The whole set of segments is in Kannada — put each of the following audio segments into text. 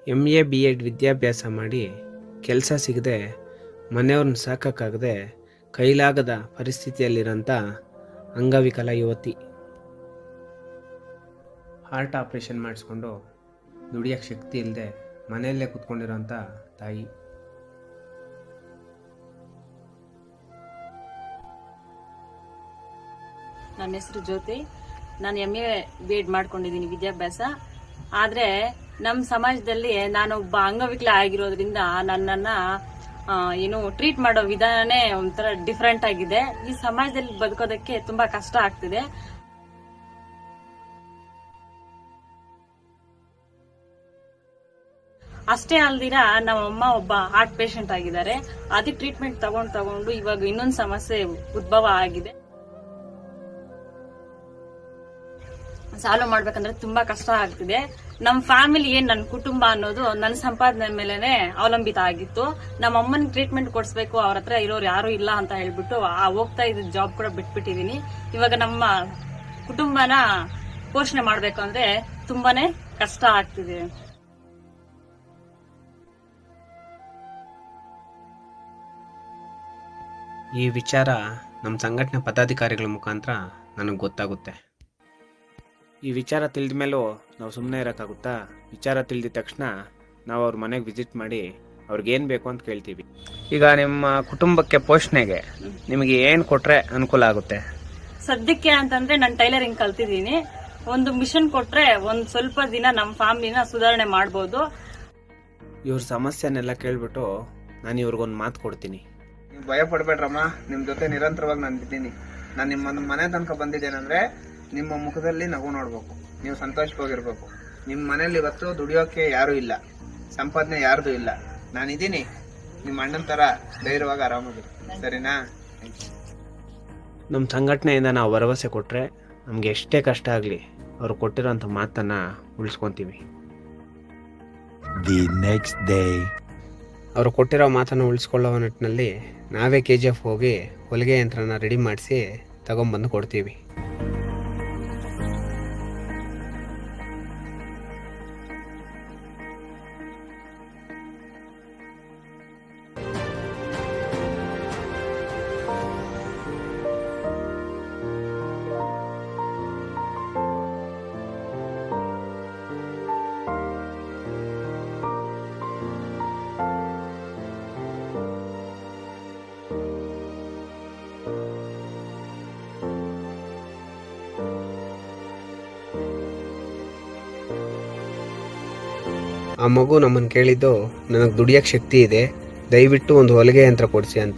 ಎಮ್ ಎ ಬಿ ಎಡ್ ವಿದ್ಯಾಭ್ಯಾಸ ಮಾಡಿ ಕೆಲಸ ಸಿಗದೆ ಮನೆಯವ್ರನ್ನ ಸಾಕೋಕ್ಕಾಗದೆ ಕೈಲಾಗದ ಪರಿಸ್ಥಿತಿಯಲ್ಲಿರೋಂಥ ಅಂಗವಿಕಲ ಯುವತಿ ಹಾರ್ಟ್ ಆಪ್ರೇಷನ್ ಮಾಡಿಸ್ಕೊಂಡು ದುಡಿಯೋಕ್ಕೆ ಶಕ್ತಿ ಇಲ್ಲದೆ ಮನೆಯಲ್ಲೇ ಕೂತ್ಕೊಂಡಿರೋಂಥ ತಾಯಿ ನನ್ನ ಹೆಸರು ಜ್ಯೋತಿ ನಾನು ಎಮ್ ಎ ಬಿ ಎಡ್ ಮಾಡ್ಕೊಂಡಿದ್ದೀನಿ ವಿದ್ಯಾಭ್ಯಾಸ ಆದ್ರೆ ನಮ್ಮ ಸಮಾಜದಲ್ಲಿ ನಾನು ಒಬ್ಬ ಅಂಗವಿಕಲ ಆಗಿರೋದ್ರಿಂದ ನನ್ನನ್ನ ಆ, ಏನು ಟ್ರೀಟ್ ಮಾಡೋ ವಿಧಾನನೇ ಒಂಥರ ಡಿಫ್ರೆಂಟ್ ಆಗಿದೆ ಈ ಸಮಾಜದಲ್ಲಿ ಬದುಕೋದಕ್ಕೆ ತುಂಬಾ ಕಷ್ಟ ಆಗ್ತಿದೆ ಅಷ್ಟೇ ಅಲ್ದಿರ ನಮ್ಮಮ್ಮ ಒಬ್ಬ ಹಾರ್ಟ್ ಪೇಷಂಟ್ ಆಗಿದ್ದಾರೆ ಅದಕ್ಕೆ ಟ್ರೀಟ್ಮೆಂಟ್ ತಗೊಂಡು ತಗೊಂಡು ಇವಾಗ ಇನ್ನೊಂದು ಸಮಸ್ಯೆ ಉದ್ಭವ ಆಗಿದೆ ಸಾಲ್ವ್ ಮಾಡ್ಬೇಕಂದ್ರೆ ತುಂಬಾ ಕಷ್ಟ ಆಗ್ತಿದೆ ನಮ್ ಫ್ಯಾಮಿಲಿ ಏನ್ ನನ್ನ ಕುಟುಂಬ ಅನ್ನೋದು ನನ್ನ ಸಂಪಾದನೆ ಮೇಲೆನೆ ಅವಲಂಬಿತ ಆಗಿತ್ತು ನಮ್ಮ ಅಮ್ಮನ ಟ್ರೀಟ್ಮೆಂಟ್ ಕೊಡ್ಸ್ಬೇಕು ಅವ್ರ ಹತ್ರ ಇರೋರು ಯಾರು ಇಲ್ಲ ಅಂತ ಹೇಳ್ಬಿಟ್ಟು ಆ ಹೋಗ್ತಾ ಇದ್ದ ಜಾಬ್ ಕೂಡ ಬಿಟ್ಬಿಟ್ಟಿದೀನಿ ಇವಾಗ ನಮ್ಮ ಕುಟುಂಬನ ಪೋಷಣೆ ಮಾಡ್ಬೇಕು ಅಂದ್ರೆ ತುಂಬಾನೇ ಕಷ್ಟ ಆಗ್ತಿದೆ ಈ ವಿಚಾರ ನಮ್ಮ ಸಂಘಟನೆ ಪದಾಧಿಕಾರಿಗಳ ಮುಖಾಂತರ ನನಗೆ ಗೊತ್ತಾಗುತ್ತೆ ಈ ವಿಚಾರ ತಿಳಿದ ಮೇಲೂ ನಾವು ಸುಮ್ಮನೆ ಇರೋಕ್ಕಾಗುತ್ತಾ ವಿಚಾರ ತಿಳಿದ ತಕ್ಷಣ ನಾವು ಅವ್ರ ಮನೆಗೆ ವಿಸಿಟ್ ಮಾಡಿ ಅವ್ರಿಗೇನು ಬೇಕು ಅಂತ ಕೇಳ್ತೀವಿ ಈಗ ನಿಮ್ಮ ಕುಟುಂಬಕ್ಕೆ ಪೋಷಣೆಗೆ ನಿಮಗೆ ಏನು ಕೊಟ್ಟರೆ ಅನುಕೂಲ ಆಗುತ್ತೆ ಸದ್ಯಕ್ಕೆ ಅಂತಂದ್ರೆ ನಾನು ಟೈಲರಿಂಗ್ ಕಲ್ತಿದ್ದೀನಿ ಒಂದು ಮಿಷನ್ ಕೊಟ್ರೆ ಒಂದ್ ಸ್ವಲ್ಪ ದಿನ ನಮ್ಮ ಫ್ಯಾಮಿಲಿನ ಸುಧಾರಣೆ ಮಾಡ್ಬೋದು ಇವ್ರ ಸಮಸ್ಯೆನೆಲ್ಲ ಕೇಳ್ಬಿಟ್ಟು ನಾನು ಇವ್ರಿಗೊಂದು ಮಾತು ಕೊಡ್ತೀನಿ ನೀವು ಭಯ ಪಡ್ಬೇಡ್ರಮ್ಮ ನಿಮ್ ಜೊತೆ ನಿರಂತರವಾಗಿ ನಾನು ಇದ್ದೀನಿ ನಾನು ನಿಮ್ಮ ಮನೆ ತನಕ ಬಂದಿದ್ದೇನೆಂದ್ರೆ ನಿಮ್ಮ ಮುಖದಲ್ಲಿ ನಗು ನೋಡ್ಬೇಕು ನೀವು ಸಂತೋಷವಾಗಿರ್ಬೇಕು ನಿಮ್ಮ ಮನೇಲಿ ಇವತ್ತು ದುಡಿಯೋಕೆ ಯಾರು ಇಲ್ಲ ಸಂಪಾದನೆ ಯಾರ್ದು ಇಲ್ಲ ನಾನಿದ್ದೀನಿ ನಿಮ್ಮ ಅಣ್ಣನ ತರ ಧೈರ್ಯವಾಗಿ ಆರಾಮಾಗಿ ಸರಿನಾ ನಮ್ಮ ಸಂಘಟನೆಯಿಂದ ನಾವು ಭರವಸೆ ಕೊಟ್ಟರೆ ನಮಗೆ ಎಷ್ಟೇ ಕಷ್ಟ ಆಗಲಿ ಅವ್ರು ಕೊಟ್ಟಿರೋಂಥ ಮಾತನ್ನು ಉಳಿಸ್ಕೊತೀವಿ The next day. ಅವರು ಕೊಟ್ಟಿರೋ ಮಾತನ್ನು ಉಳಿಸ್ಕೊಳ್ಳೋ ನಿಟ್ಟಿನಲ್ಲಿ ನಾವೇ ಕೆ ಜಿ ಎಫ್ ಹೋಗಿ ಹೊಲಿಗೆ ಯಂತ್ರನ ರೆಡಿ ಮಾಡಿಸಿ ತಗೊಂಬಂದು ಕೊಡ್ತೀವಿ ಆ ಮಗು ನಮ್ಮನ್ನು ಕೇಳಿದ್ದು ನನಗೆ ದುಡಿಯೋಕ್ಕೆ ಶಕ್ತಿ ಇದೆ ದಯವಿಟ್ಟು ಒಂದು ಹೊಲಿಗೆ ಯಂತ್ರ ಕೊಡಿಸಿ ಅಂತ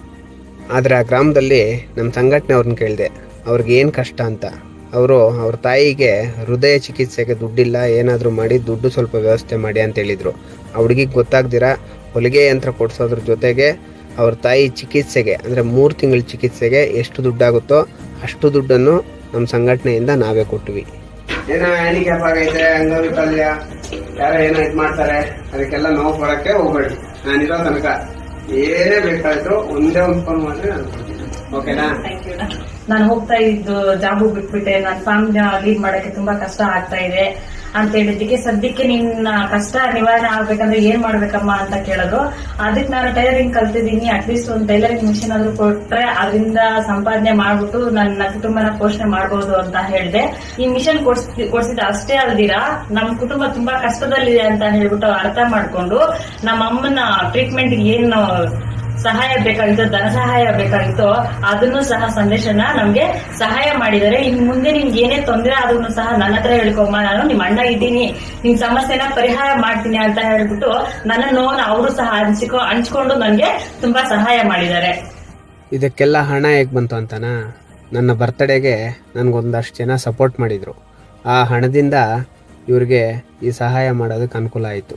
ಆದರೆ ಆ ಗ್ರಾಮದಲ್ಲಿ ನಮ್ಮ ಸಂಘಟನೆ ಅವ್ರನ್ನ ಕೇಳಿದೆ ಅವ್ರಿಗೆ ಏನು ಕಷ್ಟ ಅಂತ ಅವರು ಅವ್ರ ತಾಯಿಗೆ ಹೃದಯ ಚಿಕಿತ್ಸೆಗೆ ದುಡ್ಡಿಲ್ಲ ಏನಾದರೂ ಮಾಡಿ ದುಡ್ಡು ಸ್ವಲ್ಪ ವ್ಯವಸ್ಥೆ ಮಾಡಿ ಅಂತ ಹೇಳಿದರು ಆ ಹುಡುಗಿಗೆ ಗೊತ್ತಾಗ್ದಿರ ಹೊಲಿಗೆ ಯಂತ್ರ ಕೊಡಿಸೋದ್ರ ಜೊತೆಗೆ ಅವ್ರ ತಾಯಿ ಚಿಕಿತ್ಸೆಗೆ ಅಂದರೆ ಮೂರು ತಿಂಗಳ ಚಿಕಿತ್ಸೆಗೆ ಎಷ್ಟು ದುಡ್ಡಾಗುತ್ತೋ ಅಷ್ಟು ದುಡ್ಡನ್ನು ನಮ್ಮ ಸಂಘಟನೆಯಿಂದ ನಾವೇ ಕೊಟ್ವಿ ಏನೋ ಹ್ಯಾಂಡಿಕ್ಯಾಪ್ ಆಗೈತೆ ಅಂಗವಿಕಲ್ಯ ಯಾರೋ ಏನೋ ಇದ್ ಮಾಡ್ತಾರೆ ಅದಕ್ಕೆಲ್ಲ ನೋವು ಬರಕ್ಕೆ ಹೋಗ್ಬೇಡಿ ನಾನಿರೋ ತನಕ ಏನೇ ಬೇಕಾದ್ರು ಒಂದೇ ಒಂದು ಫೋನ್ ಮಾಡಿದ್ರೆ ನಾನು ಕೊಡ್ತೀನಿ ಓಕೆನಾ ನಾನು ಹೋಗ್ತಾ ಇದ್ದು ಜಾಬು ಬಿಟ್ಬಿಟ್ಟೆ ನನ್ನ ಫ್ಯಾಮಿಲಿ ಲೀಡ್ ಮಾಡಕ್ಕೆ ತುಂಬಾ ಕಷ್ಟ ಆಗ್ತಾ ಇದೆ ಅಂತ ಹೇಳಿದ್ದಕ್ಕೆ ಸದ್ಯಕ್ಕೆ ನಿನ್ನ ಕಷ್ಟ ನಿವಾರಣೆ ಆಗ್ಬೇಕಂದ್ರೆ ಏನ್ ಮಾಡ್ಬೇಕಮ್ಮ ಅಂತ ಕೇಳಿದ್ರು ಅದಕ್ಕೆ ನಾನು ಟೈಲರಿಂಗ್ ಕಲ್ತಿದ್ದೀನಿ ಅಟ್ಲೀಸ್ಟ್ ಒಂದು ಟೈಲರಿಂಗ್ ಮಿಷಿನ್ ಆದ್ರೂ ಕೊಟ್ರೆ ಅದರಿಂದ ಸಂಪಾದನೆ ಮಾಡ್ಬಿಟ್ಟು ನನ್ನ ಕುಟುಂಬನ ಪೋಷಣೆ ಮಾಡಬಹುದು ಅಂತ ಹೇಳಿದೆ ಈ ಮಿಷನ್ ಕೊಡ್ಸಿದ ಅಷ್ಟೇ ಅಲ್ದಿರ ನಮ್ಮ ಕುಟುಂಬ ತುಂಬಾ ಕಷ್ಟದಲ್ಲಿದೆ ಅಂತ ಹೇಳ್ಬಿಟ್ಟು ಅರ್ಥ ಮಾಡ್ಕೊಂಡು ನಮ್ಮ ಅಮ್ಮನ ಟ್ರೀಟ್ಮೆಂಟ್ ಏನು ಸಹಾಯ ಬೇಕಾಗಿತ್ತು ಧನ ಸಹಾಯ ಬೇಕಾಗಿತ್ತು ಅದನ್ನು ಸಹ ಸಂದೇಶನ ನಮ್ಗೆ ಸಹಾಯ ಮಾಡಿದ್ದಾರೆ ಇನ್ ಮುಂದೆ ನಿಮ್ಗೆ ಏನೇ ತೊಂದರೆ ಆದ್ರೂ ಸಹ ನನ್ನ ಹತ್ರ ಹೇಳ್ಕೊಮ್ಮ ನಾನು ನಿಮ್ ಅಣ್ಣ ಇದ್ದೀನಿ ನಿಮ್ ಸಮಸ್ಯೆನ ಪರಿಹಾರ ಮಾಡ್ತೀನಿ ಅಂತ ಹೇಳ್ಬಿಟ್ಟು ನನ್ನ ನೋವನ್ನ ಅವರು ಸಹ ಹಂಚಿಕೊ ಹಂಚ್ಕೊಂಡು ನನ್ಗೆ ತುಂಬಾ ಸಹಾಯ ಮಾಡಿದ್ದಾರೆ ಇದಕ್ಕೆಲ್ಲ ಹಣ ಹೇಗೆ ಬಂತು ಅಂತನಾ ನನ್ನ ಬರ್ತಡೇಗೆ ನನಗೊಂದಷ್ಟು ಜನ ಸಪೋರ್ಟ್ ಮಾಡಿದರು ಆ ಹಣದಿಂದ ಇವ್ರಿಗೆ ಈ ಸಹಾಯ ಮಾಡೋದಕ್ಕೆ ಅನುಕೂಲ ಆಯಿತು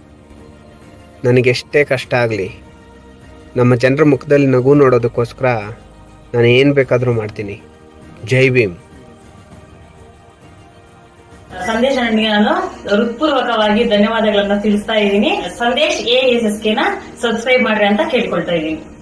ನನಗೆಷ್ಟೇ ಕಷ್ಟ ಆಗಲಿ ನಮ್ಮ ಜನರ ಮುಖದಲ್ಲಿ ನಗು ನೋಡೋದಕ್ಕೋಸ್ಕರ ನಾನು ಏನು ಬೇಕಾದರೂ ಮಾಡ್ತೀನಿ ಜೈ ಭೀಮ್ ಸಂದೇಶ ನನಗೆ ನಾನು ಹೃತ್ಪೂರ್ವಕವಾಗಿ ಧನ್ಯವಾದಗಳನ್ನ ತಿಳಿಸ್ತಾ ಇದ್ದೀನಿ ಸಂದೇಶ್ ಎ ಎಸ್ ಎಸ್ ನ ಸಬ್ಸ್ಕ್ರೈಬ್ ಮಾಡ್ರಿ ಅಂತ ಕೇಳ್ಕೊಳ್ತಾ ಇದ್ದೀನಿ